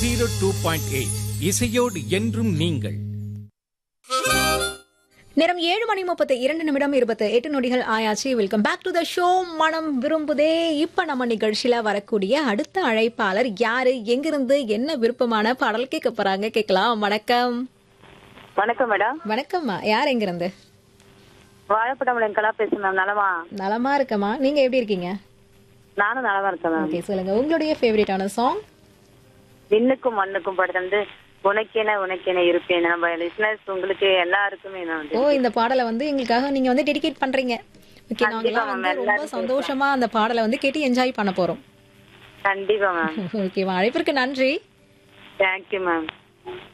zero two point eight இசையோடு என்றும் நீங்கள் நேரம் ஏழு மணி முப்பத்து இரண்டு நிமிடம் இருபத்து எட்டு நொடிகள் ஆயாச்சு welcome back to the show மனம் விரும்புதே இப்ப நம்ம நிகழ்ச்சியில வரக்கூடிய அடுத்த அழைப்பாளர் யாரு எங்கிருந்து என்ன விருப்பமான பாடல் கேட்க போறாங்க கேட்கலாம் வணக்கம் வணக்கம் மேடம் வணக்கம்மா யார் எங்கிருந்து வாழைப்படம் கலா பேசுறேன் மேம் நலமா நலமா இருக்கம்மா நீங்க எப்படி இருக்கீங்க நானும் நலமா இருக்கேன் மேம் ஓகே சொல்லுங்க உங்களுடைய ஃபேவரட்டான சாங் விண்ணுக்கும் மண்ணுக்கும் படத்துல வந்து உனக்கென உனக்கென இருப்பேன் நம்ம லிசனர்ஸ் உங்களுக்கு எல்லாருக்குமே நான் வந்து ஓ இந்த பாடலை வந்து எங்களுக்காக நீங்க வந்து டெடிகேட் பண்றீங்க ஓகே நாங்க கண்டிப்பா எல்லாம் ma'am, வந்து ரொம்ப எல்லாரும் சந்தோஷமா அந்த பாடலை வந்து கேட்டு என்ஜாய் பண்ண போறோம் கண்டிப்பா மேம் ஓகேவா அழைப்பிற்கு நன்றி தேங்க்யூ மேம்